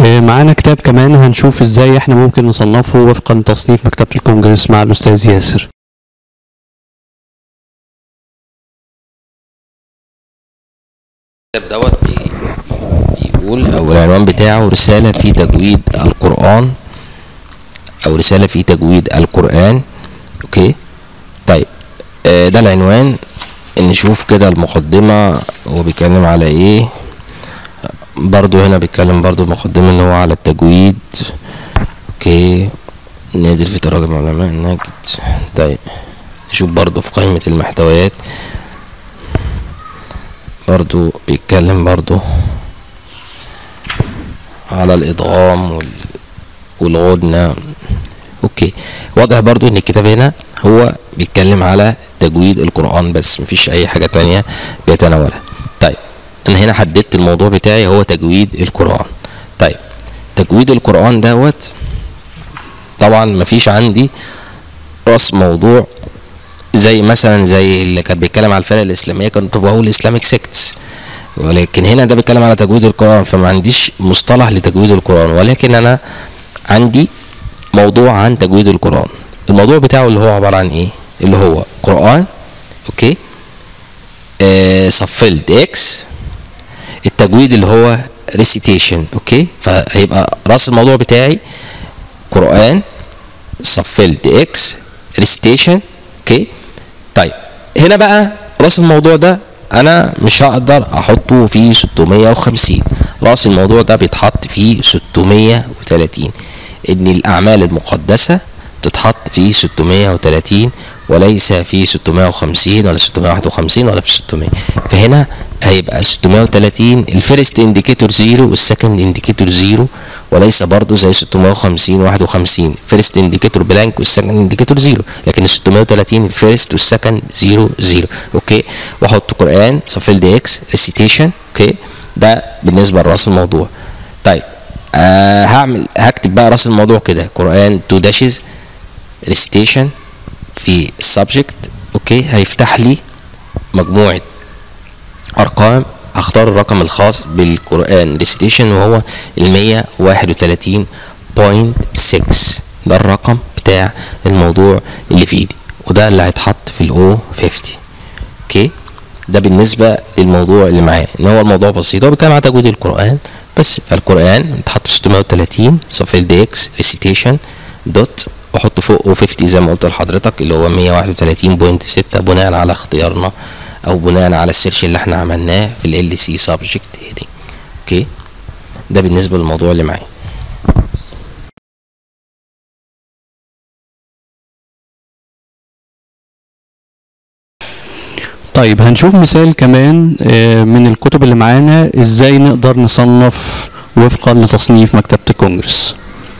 آه، معانا كتاب كمان هنشوف ازاي احنا ممكن نصنفه وفقا لتصنيف مكتبة الكونجرس مع الأستاذ ياسر الكتاب دوت بي- بيقول او العنوان بتاعه رسالة في تجويد القرآن او رسالة في تجويد القرآن اوكي طيب آه، ده العنوان نشوف كده المقدمة هو بيتكلم على ايه برضو هنا بيتكلم برضو المقدمة ان هو على التجويد اوكي نادر في تراجم علماء النجد طيب نشوف برضو في قائمة المحتويات برضو بيتكلم برضو على الادغام وال... والغنى اوكي واضح برضو ان الكتاب هنا هو بيتكلم على تجويد القرآن بس مفيش اي حاجة تانية بيتناولها طيب انا هنا حددت الموضوع بتاعي هو تجويد القرآن طيب تجويد القرآن دوت طبعا مفيش عندي راس موضوع زي مثلا زي اللي كان بيتكلم على الفرق الاسلاميه كنت بقول اسلامك سيكتس ولكن هنا ده بيتكلم على تجويد القران فما عنديش مصطلح لتجويد القران ولكن انا عندي موضوع عن تجويد القران الموضوع بتاعه اللي هو عباره عن ايه اللي هو قران اوكي آه صفلت اكس التجويد اللي هو ريسيتيشن اوكي فهيبقى راس الموضوع بتاعي قران صفلت اكس ريسيتيشن اوكي طيب هنا بقى راس الموضوع ده انا مش هقدر احطه في 650 راس الموضوع ده بيتحط في 630 ان الاعمال المقدسه تتحط في 630 وليس في 650 ولا 651 ولا في 600 فهنا هيبقى 630 الفيرست انديكيتور زيرو والسكند انديكيتور زيرو وليس برضو زي 650 51 فيرست انديكيتور بلانك والسكند انديكيتور زيرو لكن ال 630 الفيرست والسكند زيرو زيرو اوكي واحط قران صفيل دي اكس ريسيتيشن اوكي ده بالنسبه لراس الموضوع طيب آه هعمل هكتب بقى راس الموضوع كده قران تو داشز ريسيتيشن في السبجكت اوكي هيفتح لي مجموعه ارقام هختار الرقم الخاص بالقران ريسيتيشن وهو ال 131.6 ده الرقم بتاع الموضوع اللي في ايدي وده اللي هيتحط في الاو 50 اوكي ده بالنسبه للموضوع اللي معايا ان هو الموضوع بسيط هو بيتكلم عن تجويد القران بس فالقران اتحط في 630 صفيل دي اكس ريسيتيشن دوت واحط فوق 50 زي ما قلت لحضرتك اللي هو 131.6 بناء على اختيارنا او بناء على السيرش اللي احنا عملناه في ال سي سبجكت هيدنج اوكي ده بالنسبه للموضوع اللي معايا طيب هنشوف مثال كمان آه، من الكتب اللي معانا ازاي نقدر نصنف وفقا لتصنيف مكتبة الكونجرس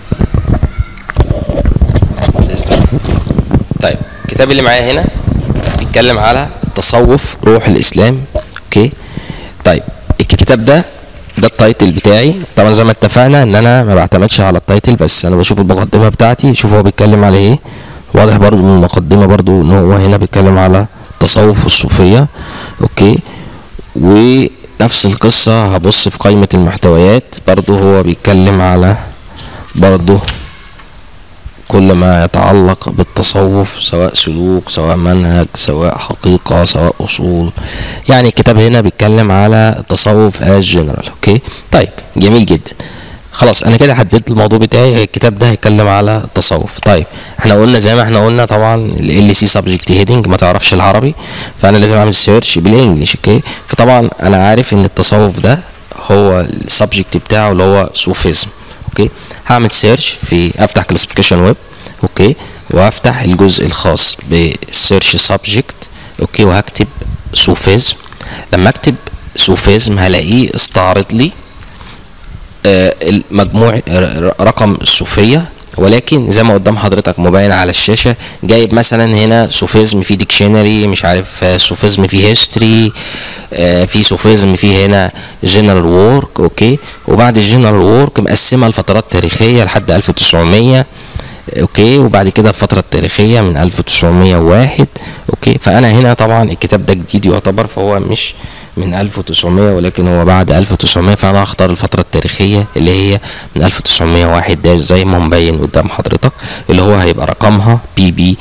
طيب الكتاب اللي معايا هنا بيتكلم على تصوف روح الاسلام اوكي طيب الكتاب ده ده التايتل بتاعي طبعا زي ما اتفقنا ان انا ما بعتمدش على التايتل بس انا بشوف المقدمه بتاعتي شوف هو بيتكلم على ايه واضح برضو من المقدمه برضو ان هو هنا بيتكلم على تصوف والصوفيه اوكي ونفس القصه هبص في قائمه المحتويات برضو هو بيتكلم على برضو كل ما يتعلق بالتصوف سواء سلوك سواء منهج سواء حقيقة سواء أصول يعني الكتاب هنا بيتكلم على التصوف as general اوكي طيب جميل جدا خلاص انا كده حددت الموضوع بتاعي الكتاب ده هيتكلم على التصوف طيب احنا قلنا زي ما احنا قلنا طبعا ال سي سبجكت هيدنج ما تعرفش العربي فانا لازم اعمل سيرش بالانجلش اوكي فطبعا انا عارف ان التصوف ده هو السبجكت بتاعه اللي هو صوفيزم اوكي هعمل سيرش في افتح كلاسيفيكيشن ويب اوكي وافتح الجزء الخاص بالسيرش سبجكت اوكي وهكتب صوفيزم لما اكتب صوفيزم هلاقيه استعرض لي آه، المجموع ر- رقم الصوفيه ولكن زي ما قدام حضرتك مبين على الشاشه جايب مثلا هنا صوفيزم في ديكشنري مش عارف آه، صوفيزم في هيستوري في صوفيزم في هنا جنرال وورك اوكي وبعد الجنرال وورك مقسمه لفترات تاريخيه لحد 1900 اوكي وبعد كده الفتره التاريخيه من 1901 اوكي فانا هنا طبعا الكتاب ده جديد يعتبر فهو مش من 1900 ولكن هو بعد 1900 فانا هختار الفتره التاريخيه اللي هي من 1901 ده زي ما مبين قدام حضرتك اللي هو هيبقى رقمها بي بي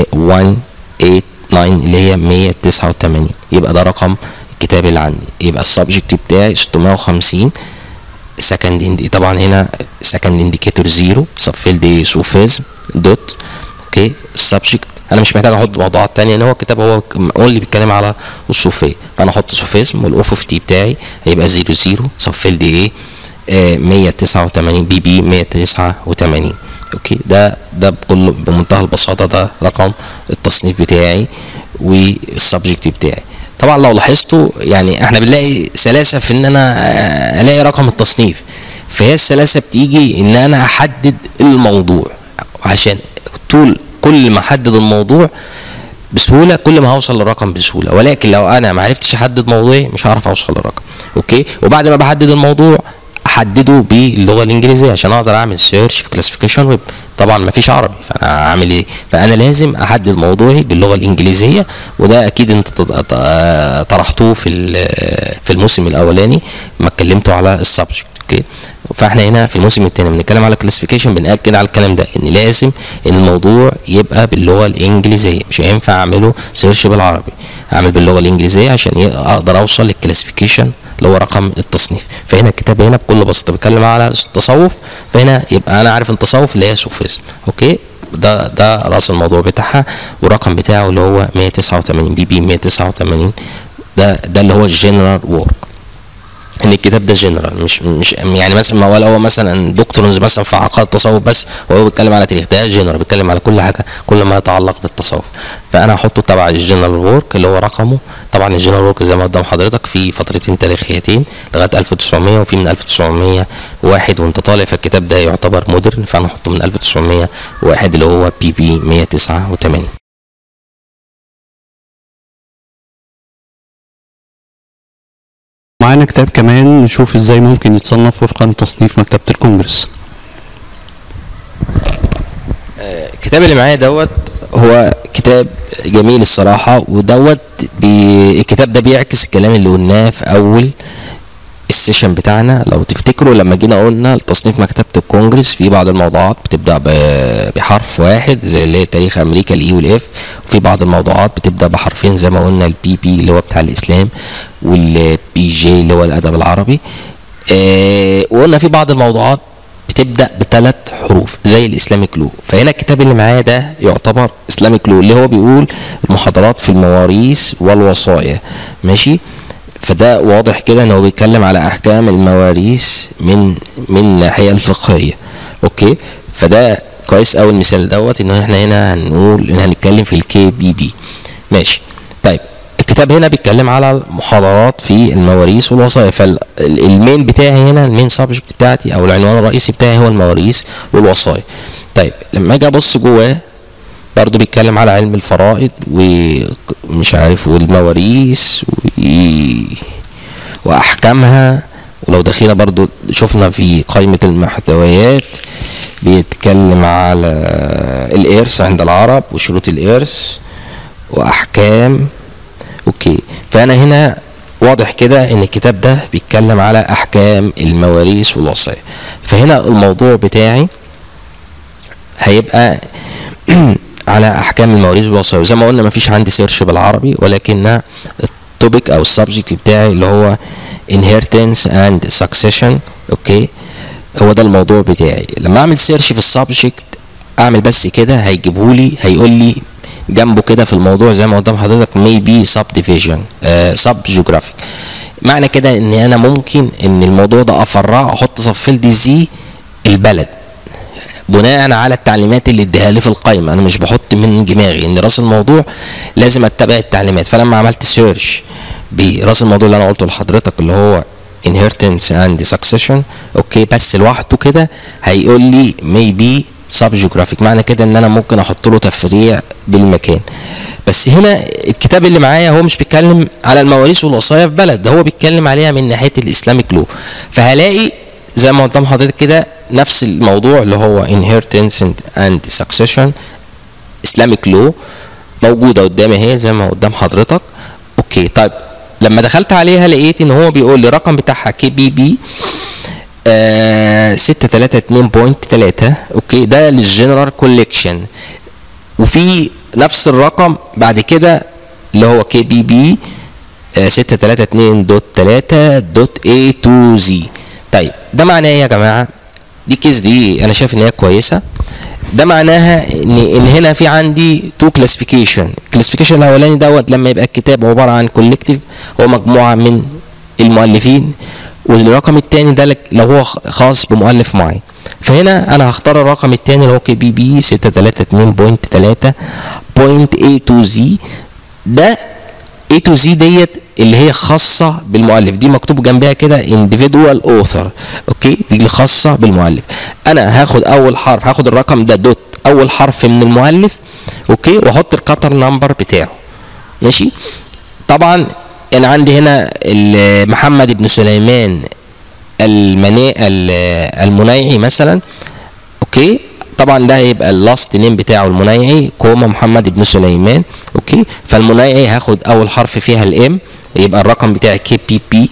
189 اللي هي 189 يبقى ده رقم الكتاب اللي عندي يبقى السبجكت بتاعي 650 سكند اندي طبعا هنا سكند انديكيتور زيرو سب فيلد سوفيزم دوت اوكي السبجكت انا مش محتاج احط موضوعات تانية ان هو الكتاب هو اونلي بيتكلم على الصوفيه فانا احط صوفيزم والاوف اوف تي بتاعي هيبقى زيرو زيرو سب فيلد ايه آه 189 بي بي 189 اوكي ده ده بكل بمنتهى البساطه ده رقم التصنيف بتاعي والسبجكت بتاعي طبعا لو لاحظتوا يعني احنا بنلاقي سلاسه في ان انا آه، الاقي رقم التصنيف فهي السلاسه بتيجي ان انا احدد الموضوع عشان طول كل ما احدد الموضوع بسهوله كل ما هوصل للرقم بسهوله ولكن لو انا ما عرفتش احدد موضوعي مش هعرف اوصل للرقم اوكي وبعد ما بحدد الموضوع احدده باللغه الانجليزيه عشان اقدر اعمل سيرش في كلاسيفيكيشن ويب طبعا ما فيش عربي فانا اعمل ايه فانا لازم احدد موضوعي باللغه الانجليزيه وده اكيد انت تط- آه، طرحتوه في ال- في الموسم الاولاني ما اتكلمتوا على السبجكت اوكي فاحنا هنا في الموسم الثاني بنتكلم على كلاسيفيكيشن بنأكد على الكلام ده ان لازم ان الموضوع يبقى باللغه الانجليزيه مش هينفع اعمله سيرش بالعربي اعمل باللغه الانجليزيه عشان ي- اقدر اوصل للكلاسيفيكيشن اللي هو رقم التصنيف فهنا الكتاب هنا بكل بساطه بيتكلم على التصوف فهنا يبقى انا عارف التصوف اللي هي صوفيزم اوكي ده ده راس الموضوع بتاعها والرقم بتاعه اللي هو 189 بي بي 189 ده ده اللي هو الجنرال وورك ان الكتاب ده جنرال مش مش يعني مثلا ما ولا هو مثلا دكتورز مثلا في عقائد التصوف بس وهو بيتكلم على تاريخ ده جنرال بيتكلم على كل حاجه كل ما يتعلق بالتصوف فانا هحطه تبع الجنرال وورك اللي هو رقمه طبعا الجنرال وورك زي ما قدام حضرتك في فترتين تاريخيتين لغايه 1900 وفي من 1901 وانت طالع فالكتاب ده يعتبر مودرن فانا هحطه من 1901 اللي هو بي بي 189 معانا كتاب كمان نشوف ازاي ممكن يتصنف وفقا لتصنيف مكتبة الكونجرس الكتاب اللي معايا دوت هو كتاب جميل الصراحة ودوت بي... الكتاب ده بيعكس الكلام اللي قلناه في أول السيشن بتاعنا لو تفتكروا لما جينا قلنا تصنيف مكتبة الكونجرس في بعض الموضوعات بتبدأ ب- بحرف واحد زي اللي هي تاريخ أمريكا الإي والإف وفي بعض الموضوعات بتبدأ بحرفين زي ما قلنا البي بي اللي هو بتاع الإسلام والبي جي اللي هو الأدب العربي آه وقلنا في بعض الموضوعات بتبدا بثلاث حروف زي الاسلاميك لو فهنا الكتاب اللي معايا ده يعتبر اسلاميك لو اللي هو بيقول المحاضرات في المواريث والوصايا ماشي فده واضح كده ان هو بيتكلم على احكام المواريث من من الناحيه الفقهيه اوكي فده كويس قوي المثال دوت ان احنا هنا هنقول ان هنتكلم في الكي بي بي ماشي طيب الكتاب هنا بيتكلم على المحاضرات في المواريث والوصايا فالمين بتاعي هنا المين سبجكت بتاعتي او العنوان الرئيسي بتاعي هو المواريث والوصايا طيب لما اجي ابص جواه برضه بيتكلم على علم الفرائض ومش عارف والمواريث و... واحكامها ولو دخينا برضو شفنا في قائمة المحتويات بيتكلم على الإرث عند العرب وشروط الإرث وأحكام أوكي فأنا هنا واضح كده ان الكتاب ده بيتكلم على احكام المواريث والوصايا فهنا الموضوع بتاعي هيبقى على احكام المواريث والوصايا وزي ما قلنا مفيش عندي سيرش بالعربي ولكن التوبيك او السبجكت بتاعي اللي هو inheritance and succession اوكي هو ده الموضوع بتاعي لما اعمل سيرش في السبجكت اعمل بس كده هيجيبهولي هيقول لي جنبه كده في الموضوع زي ما قدام حضرتك maybe subdivision uh, subgeographic معنى كده ان انا ممكن ان الموضوع ده افرعه احط صفيل زي البلد بناء على التعليمات اللي اديها لي في القائمه انا مش بحط من دماغي ان راس الموضوع لازم اتبع التعليمات فلما عملت سيرش براس الموضوع اللي انا قلته لحضرتك اللي هو inheritance and succession اوكي بس لوحده كده هيقول لي maybe subgeographic معنى كده ان انا ممكن احط له تفريع بالمكان بس هنا الكتاب اللي معايا هو مش بيتكلم على المواريث والوصايا في بلد ده هو بيتكلم عليها من ناحيه الاسلاميك لو فهلاقي زي ما قدام حضرتك كده نفس الموضوع اللي هو inheritance and- and succession Islamic law موجودة قدامي اهي زي ما قدام حضرتك اوكي طيب لما دخلت عليها لقيت ان هو بيقول لي الرقم بتاعها كي بي بي 632.3 اوكي ده للجنرال كوليكشن وفي نفس الرقم بعد كده اللي هو كي بي بي 632.3.a2z طيب ده معناه ايه يا جماعه دي كيس دي انا شايف ان هي كويسه ده معناها ان ان هنا في عندي تو كلاسيفيكيشن الكلاسيفيكيشن الاولاني دوت لما يبقى الكتاب عباره عن كولكتيف هو مجموعه من المؤلفين والرقم الثاني ده لك- لو هو خ- خاص بمؤلف معين فهنا انا هختار الرقم الثاني اللي هو كي بي بي 632.3.a2z ده A to Z ديت اللي هي خاصة بالمؤلف دي مكتوب جنبها كده individual author اوكي دي اللي خاصة بالمؤلف انا هاخد اول حرف هاخد الرقم ده دوت اول حرف من المؤلف اوكي واحط الكتر نمبر بتاعه ماشي طبعا انا عندي هنا ال- محمد بن سليمان المنا ال- المنيعي مثلا اوكي طبعا ده هيبقى اللاست نيم بتاعه المنيعي كوما محمد بن سليمان اوكي فالمنيعي هاخد اول حرف فيها الام يبقى الرقم بتاعي كي بي بي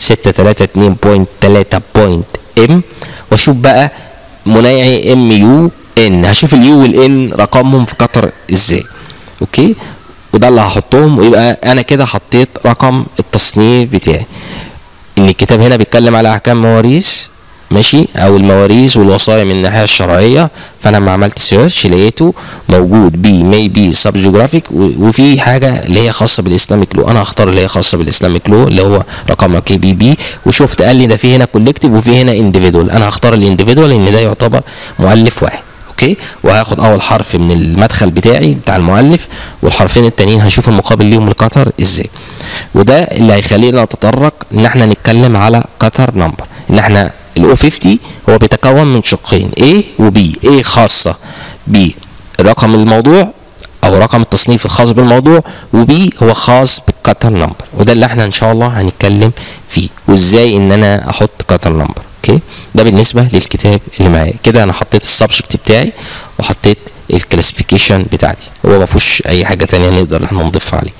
632.3.ام واشوف بقى منيعي ام يو ان هشوف اليو والان رقمهم في قطر ازاي اوكي وده اللي هحطهم ويبقى انا كده حطيت رقم التصنيف بتاعي ان الكتاب هنا بيتكلم على احكام مواريث ماشي او المواريث والوصايا من الناحيه الشرعيه فانا لما عملت سيرش لقيته موجود بي مي بي سب جيوغرافيك وفي حاجه اللي هي خاصه بالاسلاميك لو انا هختار اللي هي خاصه بالاسلاميك لو اللي هو رقمها كي بي بي وشفت قال لي ده في هنا كولكتيف وفي هنا انديفيدوال انا هختار الانديفيدوال لان ده يعتبر مؤلف واحد اوكي وهاخد اول حرف من المدخل بتاعي بتاع المؤلف والحرفين التانيين هشوف المقابل ليهم القطر ازاي وده اللي هيخلينا نتطرق ان احنا نتكلم على قطر نمبر ان احنا الاو 50 هو بيتكون من شقين A و B A خاصة برقم الموضوع او رقم التصنيف الخاص بالموضوع وبي هو خاص بالكتر نمبر وده اللي احنا ان شاء الله هنتكلم فيه وازاي ان انا احط كتر نمبر اوكي ده بالنسبه للكتاب اللي معايا كده انا حطيت السبجكت بتاعي وحطيت الكلاسيفيكيشن بتاعتي هو ما فيهوش اي حاجه تانية نقدر احنا نضيفها عليه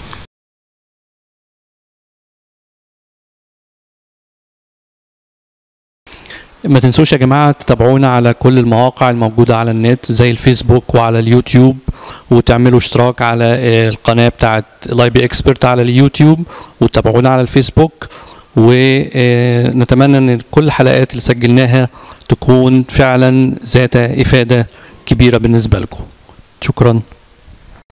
ما تنسوش يا جماعة تتابعونا على كل المواقع الموجودة على النت زي الفيسبوك وعلى اليوتيوب وتعملوا اشتراك على آه، القناة بتاعت لايبي اكسبرت على اليوتيوب وتابعونا على الفيسبوك ونتمنى ان كل الحلقات اللي سجلناها تكون فعلا ذات افادة كبيرة بالنسبة لكم شكرا